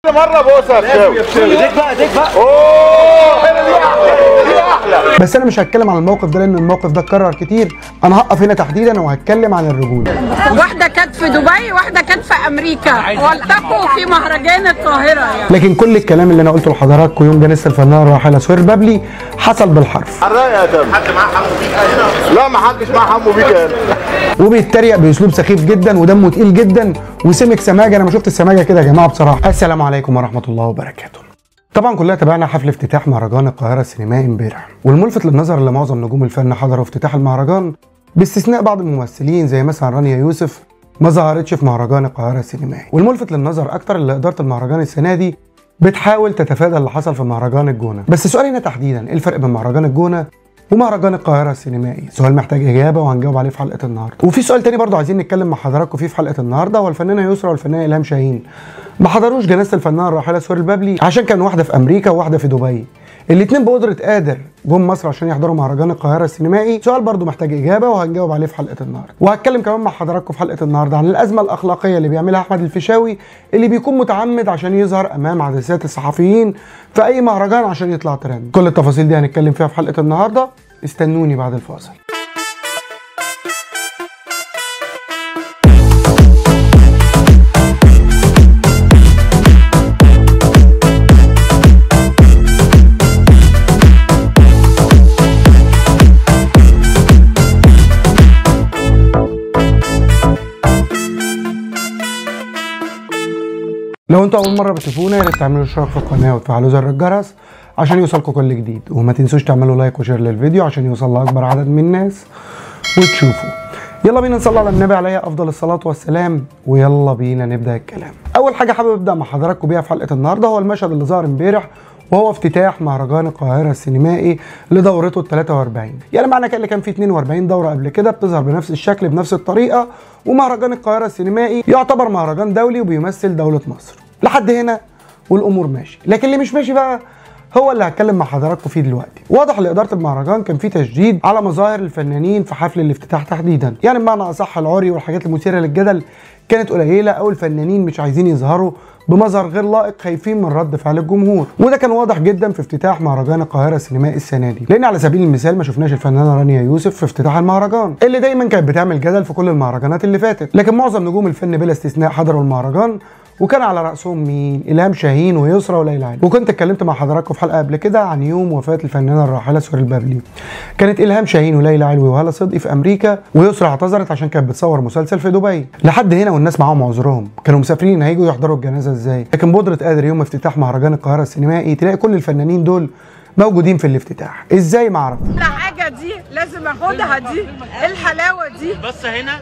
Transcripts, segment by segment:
مره بوسه يا بشاوي ديك بقى ديك بقى اوه هنا دي احلى دي احلى بس انا مش هتكلم عن الموقف ده لان الموقف ده اتكرر كتير انا هقف هنا تحديدا وهتكلم عن الرجوله واحدة كانت في دبي واحدة كانت في أمريكا والتقوا في مهرجان القاهرة يعني لكن كل الكلام اللي انا قلته لحضراتكم يوم جنازه الفنان الراحله سهير بابلي حصل بالحرف حراق يا تامر حد معاه حمو بيكا هنا لا ما حدش معاه حمو بيكا هنا وبيتريق باسلوب سخيف جدا ودمه تقيل جدا وسمك سماجه انا ما شفت السماجه كده يا جماعه بصراحه السلام عليكم ورحمه الله وبركاته طبعا كلنا تابعنا حفل افتتاح مهرجان القاهره السينمائي امبارح والملفت للنظر ان معظم نجوم الفن حضروا افتتاح المهرجان باستثناء بعض الممثلين زي مثلا رانيا يوسف ما ظهرتش في مهرجان القاهره السينمائي والملفت للنظر اكتر اللي اداره المهرجان السنه دي بتحاول تتفادى اللي حصل في مهرجان الجونه بس السؤال هنا تحديدا ايه الفرق بين مهرجان الجونه ومهرجان القاهره السينمائي سؤال محتاج اجابه وهنجاوب عليه في حلقه النهارده وفي سؤال تاني برضو عايزين نتكلم مع حضراتكم فيه في حلقه النهارده هو الفنانه يسرا والفنانه الهام شاهين ما حضروش جنازه الفنانه الراحله سهير البابلي عشان كان واحده في امريكا وواحده في دبي الاثنين بقدرة قادر جم مصر عشان يحضروا مهرجان القاهرة السينمائي سؤال برضو محتاج إجابة وهنجاوب عليه في حلقة النهاردة وهتكلم كمان مع حضراتكم في حلقة النهاردة عن الأزمة الأخلاقية اللي بيعملها أحمد الفيشاوي اللي بيكون متعمد عشان يظهر أمام عدسات الصحفيين في أي مهرجان عشان يطلع ترند كل التفاصيل دي هنتكلم فيها في حلقة النهاردة استنوني بعد الفاصل لو انتوا اول مره بتشوفونا يا ريت تعملوا اشتراك في القناه وتفعلوا زر الجرس عشان يوصلكم كل جديد وما تنسوش تعملوا لايك وشير للفيديو عشان يوصل لاكبر عدد من الناس وتشوفوا يلا بينا نصلي على النبي عليه افضل الصلاه والسلام ويلا بينا نبدا الكلام اول حاجه حابب ابدا مع حضراتكم بيها في حلقه النهارده هو المشهد اللي ظهر امبارح وهو افتتاح مهرجان القاهره السينمائي لدورته ال 43 يعني معنى كده اللي كان فيه 42 دوره قبل كده بتظهر بنفس الشكل بنفس الطريقه ومهرجان القاهره السينمائي يعتبر مهرجان دولي وبيمثل دوله مصر لحد هنا والامور ماشي لكن اللي مش ماشي بقى هو اللي هتكلم مع حضراتكم فيه دلوقتي واضح لاداره المهرجان كان في تشديد على مظاهر الفنانين في حفل الافتتاح تحديدا يعني بمعنى اصح العري والحاجات المثيره للجدل كانت قليله او الفنانين مش عايزين يظهروا بمظهر غير لائق خايفين من رد فعل الجمهور وده كان واضح جدا في افتتاح مهرجان القاهره السينمائي السنه دي لان على سبيل المثال ما شفناش الفنانه رانيا يوسف في افتتاح المهرجان اللي دايما كانت بتعمل جدل في كل المهرجانات اللي فاتت لكن معظم نجوم الفن بلا استثناء حضروا المهرجان وكان على راسهم مين؟ الهام شاهين ويسرا وليلى علوي وكنت اتكلمت مع حضراتكم في حلقه قبل كده عن يوم وفاه الفنانه الراحله سهير البابلي كانت الهام شاهين وليلى علوي وهلا صدقي في امريكا ويسرا اعتذرت عشان كانت بتصور مسلسل في دبي لحد هنا والناس معاهم عذرهم كانوا مسافرين هيجوا يحضروا الجنازه ازاي لكن بودره قادر يوم افتتاح مهرجان القاهره السينمائي تلاقي كل الفنانين دول موجودين في الافتتاح ازاي ما اعرفش الحاجة دي لازم اخدها دي الحلاوة دي بص هنا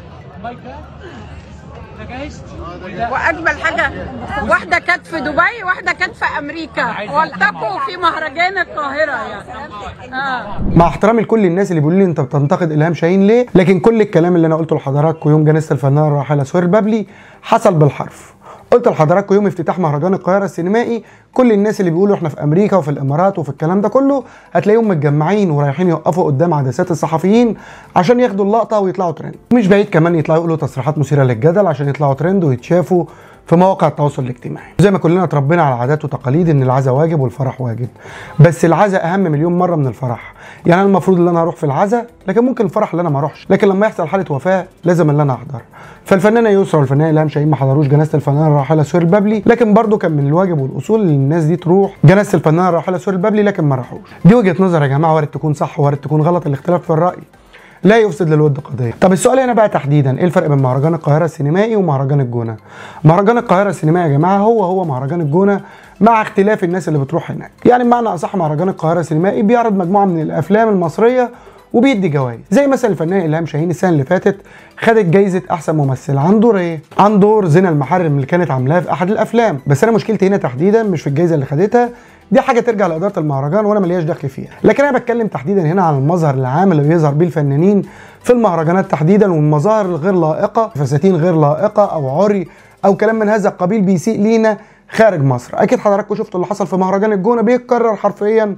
واجمل حاجة واحدة كانت في دبي واحدة كانت في امريكا والتقوا في مهرجان القاهرة يعني اه مع احترامي لكل الناس اللي بيقولوا لي انت بتنتقد الهام شاهين ليه لكن كل الكلام اللي انا قلته لحضراتكم يوم جنازه الفنانه الراحله سهير البابلي حصل بالحرف قلت لحضراتكم يوم افتتاح مهرجان القاهره السينمائي كل الناس اللي بيقولوا احنا في امريكا وفي الامارات وفي الكلام ده كله هتلاقيهم متجمعين ورايحين يقفوا قدام عدسات الصحفيين عشان ياخدوا اللقطه ويطلعوا ترند مش بعيد كمان يطلعوا يقولوا تصريحات مثيره للجدل عشان يطلعوا ترند ويتشافوا في مواقع التواصل الاجتماعي زي ما كلنا اتربينا على عادات وتقاليد ان العزاء واجب والفرح واجب بس العزاء اهم مليون مره من الفرح يعني انا المفروض ان انا اروح في العزاء لكن ممكن الفرح اللي انا ما اروحش لكن لما يحصل حاله وفاه لازم ان انا احضر فالفنانه يسرا والفنانه الهام شاهين ما حضروش جنازه الفنانه الراحله سهير البابلي لكن برضو كان من الواجب والاصول ان الناس دي تروح جنازه الفنانه الراحله سهير البابلي لكن ما راحوش دي وجهه نظر يا جماعه وارد تكون صح وارد تكون غلط الاختلاف في الراي لا يفسد للود قضيه طب السؤال هنا بقى تحديدا ايه الفرق بين مهرجان القاهره السينمائي ومهرجان الجونه مهرجان القاهره السينمائي يا جماعه هو هو مهرجان الجونه مع اختلاف الناس اللي بتروح هناك يعني بمعنى اصح مهرجان القاهره السينمائي بيعرض مجموعه من الافلام المصريه وبيدي جوائز زي مثلا الفنان الهام شاهين السنه اللي فاتت خدت جايزه احسن ممثل عن دور ايه عن دور زينه المحرم اللي كانت عاملاه في احد الافلام بس انا مشكلتي هنا تحديدا مش في الجائزه اللي خدتها دي حاجه ترجع لاداره المهرجان وانا ملياش دخل فيها لكن انا بتكلم تحديدا هنا عن المظهر العام اللي بيظهر بيه الفنانين في المهرجانات تحديدا والمظاهر الغير لائقه فساتين غير لائقه او عري او كلام من هذا القبيل بيسيء لينا خارج مصر اكيد حضراتكم شفتوا اللي حصل في مهرجان الجونه بيتكرر حرفيا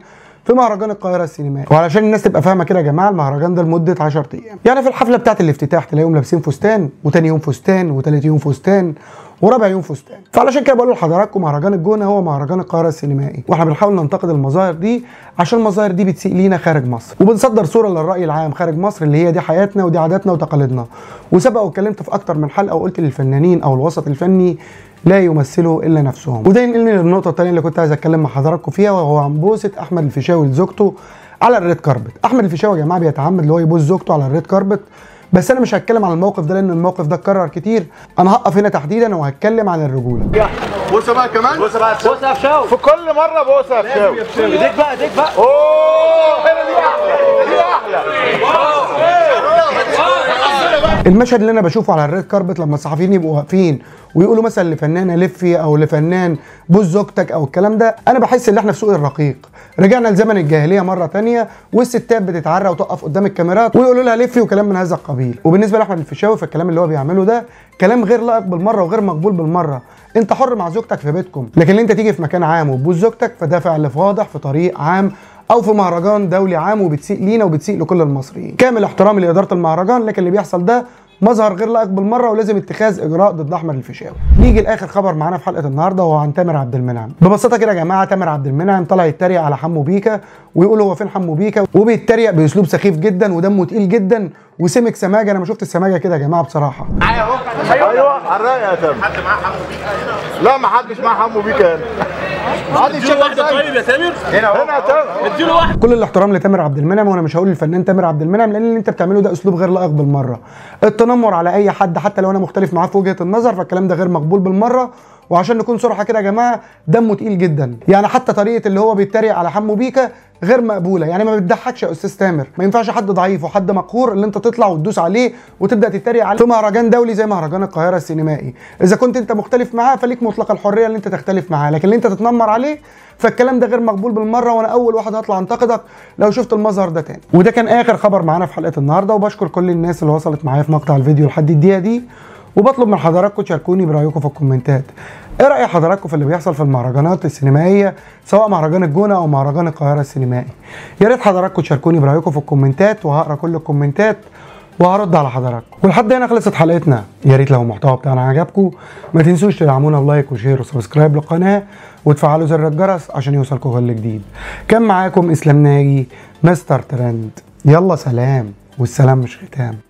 في مهرجان القاهره السينمائي وعلشان الناس تبقى فاهمه كده يا جماعه المهرجان ده لمده 10 ايام يعني في الحفله بتاعه الافتتاح تلاقيهم لابسين فستان وتاني يوم فستان وتالت يوم فستان ورابع يوم فستان فعلشان كده بقول لحضراتكم مهرجان الجونه هو مهرجان القاهره السينمائي واحنا بنحاول ننتقد المظاهر دي عشان المظاهر دي بتسيء لينا خارج مصر وبنصدر صوره للراي العام خارج مصر اللي هي دي حياتنا ودي عاداتنا وتقاليدنا وسبق واتكلمت في اكتر من حلقه وقلت للفنانين او الوسط الفني لا يمثلوا الا نفسهم وده ينقلني للنقطه الثانيه اللي كنت عايز اتكلم مع حضراتكم فيها وهو عن بوسه احمد الفيشاوي لزوجته على الريد كاربت احمد الفيشاوي يا جماعه بيتعمد اللي هو يبوس زوجته على الريد كاربت بس انا مش هتكلم عن الموقف ده لان الموقف ده اتكرر كتير انا هقف هنا تحديدا وهتكلم عن الرجوله بوسه بقى كمان بوسه بقى بص يا فشاوي في كل مره بوسه يا فشاوي ايديك بقى ايديك بقى اوه هنا دي احلى دي احلى المشهد اللي انا بشوفه على الريد كاربت لما الصحفيين يبقوا واقفين ويقولوا مثلا لفنانه لفي او لفنان بوس زوجتك او الكلام ده انا بحس ان احنا في سوق الرقيق رجعنا لزمن الجاهليه مره تانية والستات بتتعرى وتقف قدام الكاميرات ويقولوا لها لفي وكلام من هذا القبيل وبالنسبه لاحمد الفيشاوي فالكلام اللي هو بيعمله ده كلام غير لائق بالمره وغير مقبول بالمره انت حر مع زوجتك في بيتكم لكن اللي انت تيجي في مكان عام وتبوس زوجتك فده فعل فاضح في طريق عام او في مهرجان دولي عام وبتسيء لينا وبتسيء لكل المصريين كامل احترامي لاداره المهرجان لكن اللي بيحصل ده مظهر غير لائق بالمره ولازم اتخاذ اجراء ضد احمد الفيشاوي نيجي لاخر خبر معانا في حلقه النهارده وهو عن تامر عبد المنعم ببساطه كده يا جماعه تامر عبد المنعم طلع يتريق على حمو بيكا ويقول هو فين حمو بيكا وبيتريق باسلوب سخيف جدا ودمه تقيل جدا وسمك سماجه انا ما شفت السماجه كده يا جماعه بصراحه ايوه على الرايق يا تامر حد معاه حمو بيكا هنا لا ما حدش معاه حمو بيكا هنا عادي اديله واحده طيب يا تامر هنا هنا يا تامر اديله واحده كل الاحترام لتامر عبد المنعم وانا مش هقول للفنان تامر عبد المنعم لان اللي انت بتعمله ده اسلوب غير لائق بالمره التنمر على اي حد حتى لو انا مختلف معاه في وجهه النظر فالكلام ده غير مقبول بالمره وعشان نكون صراحه كده يا جماعه دمه تقيل جدا يعني حتى طريقه اللي هو بيتريق على حمو بيكا غير مقبوله يعني ما بتضحكش يا استاذ تامر ما ينفعش حد ضعيف وحد مقهور اللي انت تطلع وتدوس عليه وتبدا تتريق عليه في مهرجان دولي زي مهرجان القاهره السينمائي اذا كنت انت مختلف معاه فليك مطلق الحريه اللي انت تختلف معاه لكن اللي انت تتنمر عليه فالكلام ده غير مقبول بالمره وانا اول واحد هطلع انتقدك لو شفت المظهر ده تاني وده كان اخر خبر معانا في حلقه النهارده وبشكر كل الناس اللي وصلت معايا في مقطع الفيديو لحد الدقيقه دي وبطلب من حضراتكم تشاركوني برايكم في الكومنتات ايه راي حضراتكم في اللي بيحصل في المهرجانات السينمائيه سواء مهرجان الجونه او مهرجان القاهره السينمائي يا ريت حضراتكم تشاركوني برايكم في الكومنتات وهقرا كل الكومنتات وهرد على حضراتكم ولحد هنا خلصت حلقتنا يا ريت لو المحتوى بتاعنا عجبكم ما تنسوش تدعمونا بلايك وشير وسبسكرايب للقناه وتفعلوا زر الجرس عشان يوصلكم كل جديد كان معاكم اسلام ناجي مستر ترند يلا سلام والسلام مش ختام